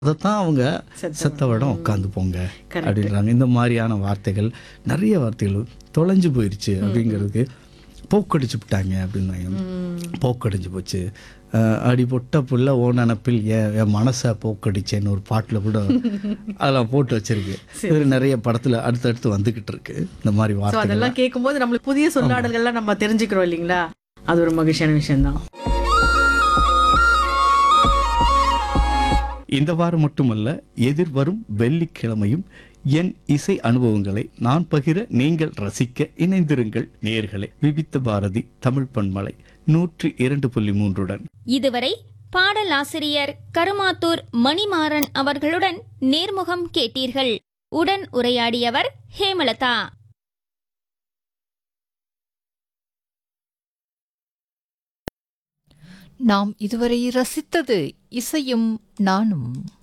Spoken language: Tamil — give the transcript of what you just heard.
அதைத்தான் அவங்க செத்த செத்தவடம் உட்காந்து போங்க Correct. அப்படின்றாங்க இந்த மாதிரியான வார்த்தைகள் நிறைய வார்த்தைகள் தொலைஞ்சு போயிருச்சு அப்படிங்கிறதுக்கு போக்கடிச்சு விட்டாங்க அப்படின்னாங்க போக்கடிச்சு போச்சு அஹ் அடி பொட்ட புள்ள ஓ நினப்பில் என் என் மனசை போக்கடிச்சேன்னு ஒரு பாட்டில் கூட அதெல்லாம் போட்டு வச்சிருக்கு இது நிறைய படத்தில் அடுத்தடுத்து வந்துக்கிட்டு இருக்கு இந்த மாதிரி ஸோ வார்த்தைகள் அதெல்லாம் கேட்கும்போது நம்மளுக்கு புதிய சொல்லாடல்கள்லாம் நம்ம தெரிஞ்சுக்கிறோம் இல்லைங்களா அது ஒரு மகிழ்ச்சியான விஷயம்தான் இந்த வாரம் மட்டுமல்ல எதிர்வரும் வெள்ளிக்கிழமையும் என் இசை அனுபவங்களை நான் பகிர நீங்கள் ரசிக்க இணைந்திருங்கள் நேயர்களே விவித்த பாரதி தமிழ் பண்பலை நூற்றி இரண்டு புள்ளி மூன்றுடன் இதுவரை பாடலாசிரியர் கருமாத்தூர் மணிமாறன் அவர்களுடன் நேர்முகம் கேட்டீர்கள் உடன் உரையாடியவர் ஹேமலதா நாம் இதுவரை ரசித்தது இசையும் நானும்